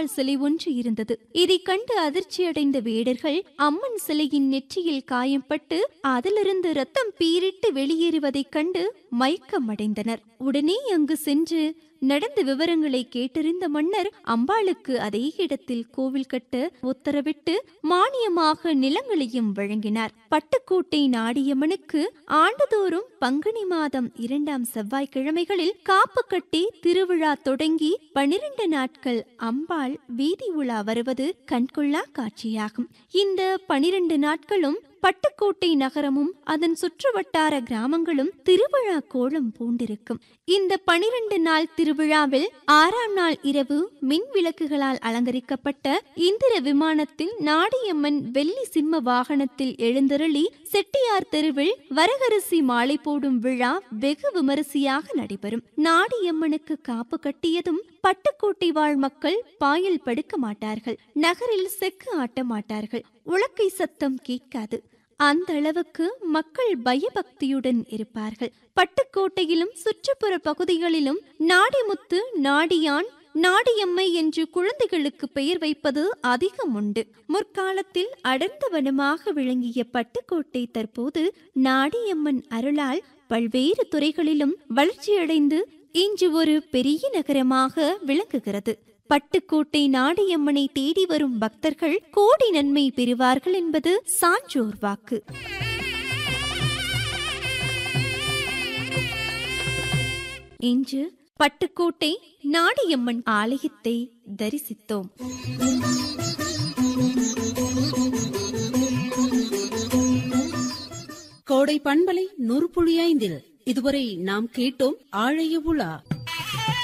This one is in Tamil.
அம்பாள் சிலை ஒன்று இருந்தது இதைக் கண்டு அதிர்ச்சியடைந்த வேடர்கள் அம்மன் சிலையின் நெற்றியில் காயம்பட்டு அதிலிருந்து ரத்தம் பீரிட்டு வெளியேறுவதைக் கண்டு மயக்கமடைந்தனர் உடனே அங்கு சென்று நடந்த விவரங்களை கேட்டறிந்த மன்னர் அம்பாளுக்கு அதே இடத்தில் கோவில் கட்ட உத்தரவிட்டு மானியமாக நிலங்களையும் வழங்கினார் பட்டுக்கோட்டை நாடியம்மனுக்கு ஆண்டுதோறும் பங்குனி மாதம் இரண்டாம் செவ்வாய்க்கிழமைகளில் காப்பு கட்டி திருவிழா தொடங்கி பனிரெண்டு நாட்கள் அம்பாள் வீதி உலா வருவது கண்கொள்ளா காட்சியாகும் இந்த பனிரெண்டு நாட்களும் பட்டுக்கோட்டை நகரமும் அதன் சுற்றுவட்டார கிராமங்களும் திருவிழா கோலம் பூண்டிருக்கும் இந்த பனிரெண்டு நாள் திருவிழாவில் ஆறாம் நாள் இரவு மின் விளக்குகளால் அலங்கரிக்கப்பட்ட இந்திர விமானத்தில் நாடியம்மன் வெள்ளி சிம்ம வாகனத்தில் எழுந்தருளி செட்டியார் தெருவில் வரகரிசி மாலை போடும் விழா வெகு விமரிசையாக நடைபெறும் நாடியம்மனுக்கு காப்பு கட்டியதும் பட்டுக்கோட்டை வாழ் மக்கள் பாயில் படுக்க மாட்டார்கள் நகரில் செக்கு ஆட்ட மாட்டார்கள் உலக்கை சத்தம் கேட்காது அந்த அளவுக்கு மக்கள் பயபக்தியுடன் இருப்பார்கள் பட்டுக்கோட்டையிலும் சுற்றுப்புற பகுதிகளிலும் நாடிமுத்து நாடியான் நாடியம்மை என்று குழந்தைகளுக்கு பெயர் வைப்பது அதிகம் உண்டு முற்காலத்தில் அடர்ந்த வனமாக விளங்கிய பட்டுக்கோட்டை தற்போது நாடியம்மன் அருளால் பல்வேறு துறைகளிலும் வளர்ச்சியடைந்து இன்று ஒரு பெரிய நகரமாக விளங்குகிறது பட்டுக்கோட்டை நாடியம்மனை தேடி வரும் பக்தர்கள் கோடி நன்மை பெறுவார்கள் என்பது சான்றோர் வாக்கு இன்று பட்டுக்கோட்டை நாடியம்மன் ஆலயத்தை தரிசித்தோம் கோடை பண்பலை நூறு புள்ளி ஐந்தில் இதுவரை நாம் கேட்டோம் ஆழைய உலா